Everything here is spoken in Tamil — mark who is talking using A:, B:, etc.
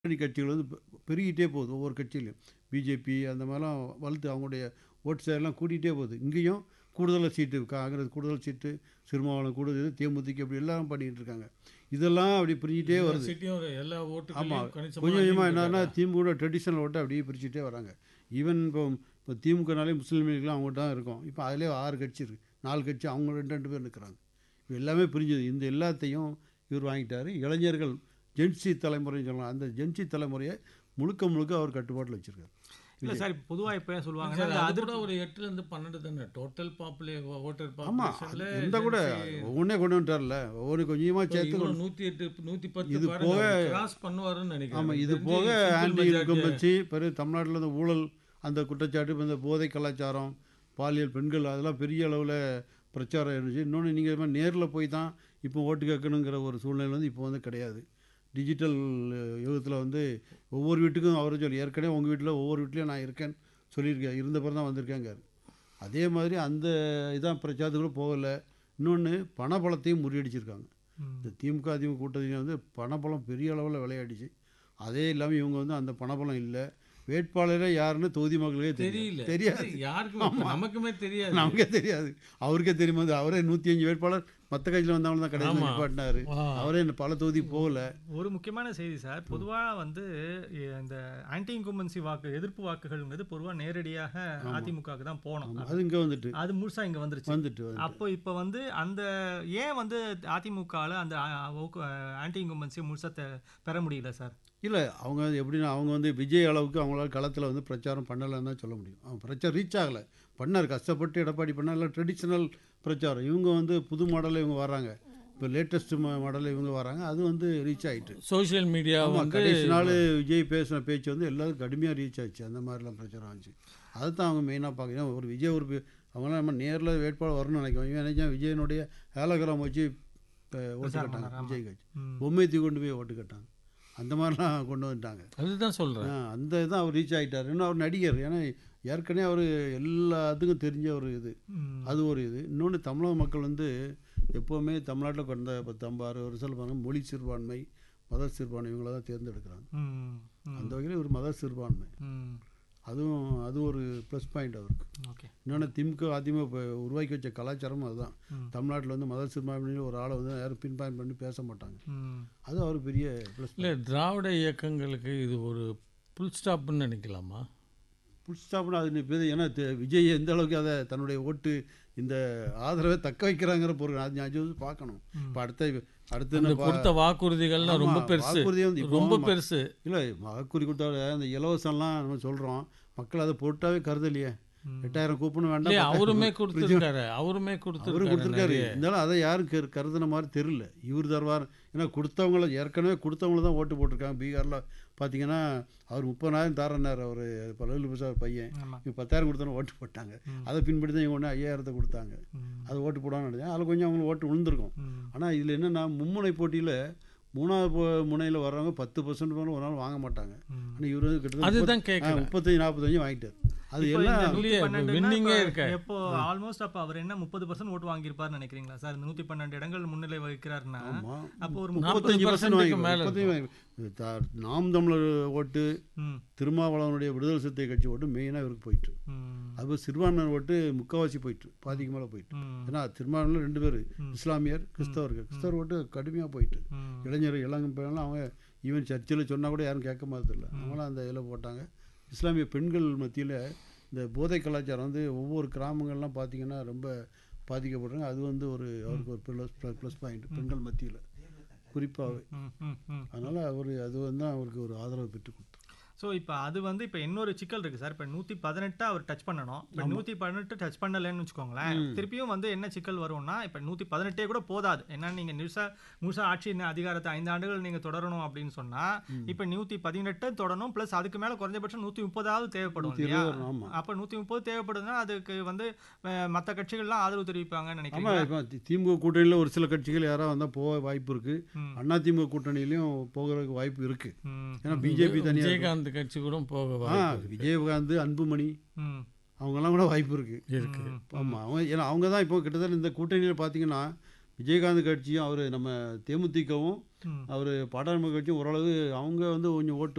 A: கூட்டணி கட்சிகள் வந்து பெ- பெருகிட்டே போகுது ஒவ்வொரு கட்சியிலையும் பிஜேபி அந்த மாதிரிலாம் வளர்த்து அவங்களுடைய ஓட்டு சேரெல்லாம் கூட்டிகிட்டே போகுது இங்கேயும் கூடுதலாக சீட்டு காங்கிரஸ் கூடுதல் சீட்டு சிறுமாவளம் கூடுதல் தேமுதிக அப்படி எல்லாம் பண்ணிகிட்டு இருக்காங்க இதெல்லாம் அப்படி பிரிஞ்சிட்டே வருது
B: சிட்டியும் எல்லா
A: ஆமாம்
B: ஓட்டுகளையும்
A: கொஞ்சம் கொஞ்சமாக என்னன்னா திமுக ட்ரெடிஷ்னல் ஓட்டை அப்படியே பிரிச்சுட்டே வராங்க ஈவன் இப்போ இப்போ திமுகனாலே முஸ்லீம் லீக்லாம் அவங்க தான் இருக்கும் இப்போ அதிலே ஆறு கட்சி இருக்குது நாலு கட்சி அவங்க ரெண்டு ரெண்டு பேர் நிற்கிறாங்க இப்போ எல்லாமே பிரிஞ்சுது இந்த எல்லாத்தையும் இவர் வாங்கிட்டாரு இளைஞர்கள் ஜென்சி தலைமுறைன்னு சொல்லலாம் அந்த ஜென்சி தலைமுறையை முழுக்க முழுக்க அவர் கட்டுப்பாட்டில் வச்சுருக்காரு
C: இல்ல சார் இப்போ பொதுவா இப்போ ஏன் சொல்லுவாங்கன்னா
B: சார்,
C: இந்த
B: அது
C: அதிர்
B: கூட ஒரு எட்டுல இருந்து பன்னெண்டு தானே டோட்டல் பாப்புலே ஓட்டர்
A: ஆமாம்
B: பாப்புலேஷன்ல
A: எந்த கூட ஒவ்வொன்றே கொண்டு வந்துட்டார்ல ஒவ்வொரு கொஞ்சமாக சேர்த்து கொண்டு-
B: நூத்தி எட்டு நூத்தி பத்து
A: இது
B: பாருங்க
A: போக-
B: கிராஸ் பண்ணுவாருன்னு நினைக்கிறேன்
A: ஆமாம் இது
B: எனக்கு
A: போக
B: தெரிஞ்சு simple
A: ஆன்டி
B: majority-
A: இன்கம் வச்சு பிறகு தமிழ்நாட்டில் இந்த ஊழல் அந்த குற்றச்சாட்டு இப்ப இந்த போதை கலாச்சாரம் பாலியல் பெண்கள் அதெல்லாம் பெரிய அளவில் பிரச்சாரம் இருந்துச்சு இன்னொன்று நீங்கள் நேரில் போய் தான் இப்போ ஓட்டு கேட்கணுங்கிற ஒரு சூழ்நிலை வந்து இப்போ வந்து கிடையாது டிஜிட்டல் யுகத்தில் வந்து ஒவ்வொரு வீட்டுக்கும் அவர் சொல்லி ஏற்கனவே உங்கள் வீட்டில் ஒவ்வொரு வீட்லேயும் நான் இருக்கேன் சொல்லியிருக்கேன் இருந்த பிறகு தான் வந்திருக்கேங்க அதே மாதிரி அந்த இதான் பிரச்சாரத்துக்குள்ள போகலை இன்னொன்று பணபலத்தையும் முறியடிச்சிருக்காங்க
C: ம்.
A: இந்த திமுக அதிமுக கூட்டத்தில் வந்து பணபலம் பெரிய அளவில் விளையாடிச்சு அதே இல்லாமல் இவங்க வந்து அந்த பணபலம் இல்லை வேட்பாளரே யாருன்னு தொகுதி மக்களுக்கே
B: தெரியல
A: தெரியல தெரியாது
B: யாருக்குமே நமக்குமே தெரியாது
A: நமக்கே தெரியாது அவருக்கே தெரியுமா அது அவரே நூற்றி அஞ்சு வேட்பாளர் மற்ற கட்சியில் வந்தவங்க தான் கடைசியில்
B: ஆமா.
A: நிப்பாட்டினாரு
B: ஆ.
A: அவரே இந்த பல தொகுதி போகல
C: ஒரு முக்கியமான செய்தி சார் பொதுவா வந்து இ- இந்த ஆன்டி இன்கும்பன்சி வாக்கு எதிர்ப்பு வாக்குகள்ங்கிறது பொதுவா நேரடியாக அதிமுகவுக்கு தான் போகணும்
A: அது இங்கே வந்துட்டு
C: அது முழுசா இங்க வந்துருச்சு
A: வந்துட்டு வந்துட்டு.
C: அப்போ இப்போ வந்து அந்த ஏன் வந்து அதிமுகவில் அந்த ஆன்டி இன்கும்பன்சி முழுசா தெ- பெற முடியல சார்
A: இல்லை அவங்க எப்படின்னா அவங்க வந்து விஜய் அளவுக்கு அவங்களால களத்தில் வந்து பிரச்சாரம் பண்ணலைன்னு தான் சொல்ல முடியும் அவங்க பிரச்சாரம் ரீச் ஆகலை பண்ணார் கஷ்டப்பட்டு எடப்பாடி பண்ணார் எல்லாம் ட்ரெடிஷ்னல் பிரச்சாரம் இவங்க வந்து புது மாடலில் இவங்க வராங்க இப்போ லேட்டஸ்ட் மாடலில் இவங்க வராங்க அது வந்து ரீச் ஆயிட்டு
B: சோஷியல் மீடியா
A: ஆமா,
B: வந்து
A: கடைசி நாள் விஜய் பேசின பேச்சு வந்து எல்லாரும் கடுமையாக ரீச் ஆச்சு அந்த மாதிரிலாம் பிரச்சாரம் ஆச்சு அதை தான் அவங்க மெயினாக பார்க்கணும் ஒரு விஜய் ஒரு பே- அவங்களாம் நம்ம நேரில் வேட்பாளர் வரணும்னு நினைக்கிறோம் இவன் நினைச்சான் விஜயனுடைய ஹேலோகிராம் வச்சு இப்போ ஓட்டு
C: பிரச்சாரம்
A: கட்டாங்க
C: பண்ணாரு, ஆமா.
A: விஜய் கட்சி
C: ம்.
A: பொம்மை தூக்கி கொண்டு போய் ஓட்டு கட்டாங்க அந்த மாதிரிலாம் கொண்டு வந்துட்டாங்க
B: அதுதான் சொல்றேன்
A: ஆ, அந்த இதான் அவர் ரீச் ஆகிட்டார் இன்னும் அவர் நடிகர் ஏன்னா ஏற்கனவே அவர் எல்லாத்துக்கும் தெரிஞ்ச ஒரு இது
C: ம்.
A: அது ஒரு இது இன்னொன்று தமிழக மக்கள் வந்து எப்போவுமே தமிழ்நாட்டில் கடந்த பத்து ஐம்பது அறுபது வருஷம் பாருங்க மொழி சிறுபான்மை மத சிறுபான்மை இவங்கள தான் தேர்ந்தெடுக்கிறாங்க
C: ம். ம்.
A: அந்த வகையில் ஒரு மத சிறுபான்மை
C: ம்.
A: அதுவும் அது ஒரு ப்ளஸ் பாயிண்ட் அவருக்கு
C: ஓகே
A: இன்னொன்று திமுக அதிமுக இப்போ உருவாக்கி வச்ச கலாச்சாரமும் அதுதான்
C: ம்.
A: தமிழ்நாட்டில் வந்து மத சிறுபான்மைன்னு ஒரு ஆளை வந்து யாரும் பின் பாயிண்ட் பண்ணி பேச மாட்டாங்க
C: ம்.
A: அது அவருக்கு பெரிய ப்ளஸ்
B: இல்ல திராவிட இயக்கங்களுக்கு இது ஒரு புல் ஸ்டாப்னு நினைக்கலாமா
A: புல் ஸ்டாப்னு அது நீ பேரு- ஏன்னா தெ- விஜய் எந்த அளவுக்கு அதை தன்னுடைய ஓட்டு இந்த ஆதரவை தக்க வைக்கிறாங்கிற பொருள் அது ஞாபகம் வச்சு பார்க்கணும்
C: ம்.
A: இப்போ அடுத்த அடுத்து
B: அந்த
A: என்ன பா-
B: கொடுத்த வாக்குறுதிகள்லாம்
A: ஆமா,
B: ரொம்ப பெருசு
A: வாக்குறுதி வந்து இப்போ
B: ரொம்ப
A: ம-
B: பெருசு
A: இல்லை வாக்குறுதி கொடுத்தால அந்த இலவசம்லாம் நம்ம சொல்கிறோம் மக்கள் அதை பொருட்டாவே கருதலையே
C: ம்.
A: எட்டாயிரம் கூப்பன் வேண்டாம்
B: இல்லையா
A: பத்தாயிரம்
B: அவருமே
A: கூப்பன்
B: கொடுத்துருக்காரு அவருமே
A: அவரு
B: கொடுத்துருக்காரு
A: கொடுத்துருக்காரு
B: நிறைய.
A: இருந்தாலும் அதை யாரும் கரு கருதுன மாதிரி தெரியல இவர் தருவார் ஏன்னா கொடுத்தவங்கள ஏற்கனவே கொடுத்தவங்கள தான் ஓட்டு போட்டிருக்காங்க பீகாரில் பார்த்தீங்கன்னா அவர் முப்பதாயிரம் தாரனார் அவர் பல்லு பிரசாத் பையன்
C: ஆமா
A: இவங்க பத்தாயிரம் கொடுத்தோன்னு ஓட்டு போட்டாங்க
C: ம்.
A: அதை பின்பற்றி தான் இவங்க ஒன்று ஐயாயிரத்தை கொடுத்தாங்க
C: ம்.
A: அது ஓட்டு போடான்னு நினைச்சேன் அதில் கொஞ்சம் அவங்களுக்கு ஓட்டு விழுந்திருக்கும்
C: ம்.
A: ஆனால் இதில் என்னென்னா மும்முனை போட்டியில் மூணாவது போ- முனையில் வர்றவங்க பத்து பர்சன்ட் மேலே ஒரு நாள் வாங்க மாட்டாங்க
C: ம்.
A: ஆனால் இவர் வந்து கிட்டத்தட்ட
B: அதுதான்
A: முப்பத்தி-
B: கேட்கறேன்.
A: ஆ, முப்பத்தஞ்சு நாற்பத்தஞ்சு வாங்கிட்டார் அது
C: இப்போ
A: எல்லாம்
C: இந்த நூத்தி
B: இல்லையே,
C: பன்னெண்டுன்னா
B: winning ஏ
C: இப்ப
B: இருக்க.
C: எப்போ ஆல்மோஸ்ட் அப்ப அவர் என்ன முப்பது பர்சன்ட் ஓட்டு வாங்கியிருப்பாருன்னு நினைக்கிறீங்களா சார் இந்த நூத்தி பன்னெண்டு இடங்கள் முன்னிலை வகிக்கிறாருன்னா
A: ஆமாம்
C: அப்போ ஒரு
A: முப்பத்தஞ்சு
B: 40%
A: பர்சன்ட் வாங்கி
B: மேல
A: முப்பத்தஞ்சு வாங்கி த- நாம் தமிழர் ஓட்டு
C: ம்.
A: திருமாவளவனுடைய விடுதலை சிறுத்தை கட்சி ஓட்டு மெயினாக இவருக்கு போயிட்டு
C: ம்.
A: அது சிறுபான்மையினர் ஓட்டு முக்கால்வாசி போயிட்டு பாதிக்கு மேலே போயிட்டு
C: ம்.
A: ஏன்னா திருமாவளவனில் ரெண்டு பேர்
C: ம்.
A: இஸ்லாமியர் கிறிஸ்தவர்கள் கிறிஸ்தவர் ஓட்டு கடுமையாக போயிட்டு
C: ம்.
A: இளைஞர் இளங்க பையன்லாம் அவங்க ஈவன் சர்ச்சில் சொன்னால் கூட யாரும் கேட்க மாதிரில்ல அவங்களாம் அந்த இதில் போட்டாங்க இஸ்லாமிய பெண்கள் மத்தியில் இந்த போதை கலாச்சாரம் வந்து ஒவ்வொரு கிராமங்கள்லாம் பார்த்தீங்கன்னா ரொம்ப பாதிக்கப்படுறாங்க அது வந்து ஒரு அவருக்கு ஒரு ப்ளஸ் ப்ளஸ் பாயிண்ட் பெண்கள் மத்தியில் குறிப்பாகவே
C: ம். ம். ம்.
A: அதனால் அவர் அது வந்து அவருக்கு ஒரு ஆதரவு பெற்று கொடுத்தார்
C: ஸோ இப்போ அது வந்து இப்போ இன்னொரு சிக்கல் இருக்கு சார் இப்போ நூற்றி பதினெட்டு அவர் டச் பண்ணணும் இப்போ நூற்றி பதினெட்டு டச் பண்ணலைன்னு வச்சுக்கோங்களேன் திருப்பியும் வந்து என்ன சிக்கல் வரும்னா இப்போ நூற்றி பதினெட்டே கூட போதாது ஏன்னா நீங்கள் முழுசா முழுசா ஆட்சி என்ன அதிகாரத்தை ஐந்து ஆண்டுகள் நீங்கள் தொடரணும் அப்படின்னு சொன்னால் இப்போ நூற்றி பதினெட்டு தொடரணும் ப்ளஸ் அதுக்கு மேலே குறைஞ்சபட்சம் நூற்றி முப்பதாவது தேவைப்படும்
A: நூற்றி
C: இல்லையா
A: இருபது ஆமாம்
C: அப்போ நூற்றி முப்பது தேவைப்படுதுன்னா அதுக்கு வந்து மற்ற கட்சிகள்லாம் ஆதரவு தெரிவிப்பாங்கன்னு நினைக்கிறீங்க
A: ஆமாம் இப்போ தி- திமுக கூட்டணியில் ஒரு சில கட்சிகள் யாராவது வந்தால் போக வாய்ப்பு இருக்குது
C: ம்.
A: அண்ணா திமுக கூட்டணியிலையும் போகிறதுக்கு வாய்ப்பு இருக்குது
C: ம்.
A: ஏன்னா பிஜேபி தனியாக
B: விஜயகாந்த் கட்சி கூட போக
A: ஆ
B: வாய்ப்பு
A: விஜயகாந்த் அன்புமணி
C: ம்.
A: அவங்கெல்லாம் கூட வாய்ப்பு இருக்குது
B: இருக்கு
C: ம்.
A: ஆமாம் அவங்க ஏன்னா அவங்க தான் இப்போ கிட்டத்தட்ட இந்த கூட்டணியில் பார்த்தீங்கன்னா விஜயகாந்த் கட்சியும் அவர் நம்ம தேமுதிகவும்
C: ம்.
A: அவர் பாட்டாளி கட்சியும் ஓரளவு அவங்க வந்து கொஞ்சம் ஓட்டு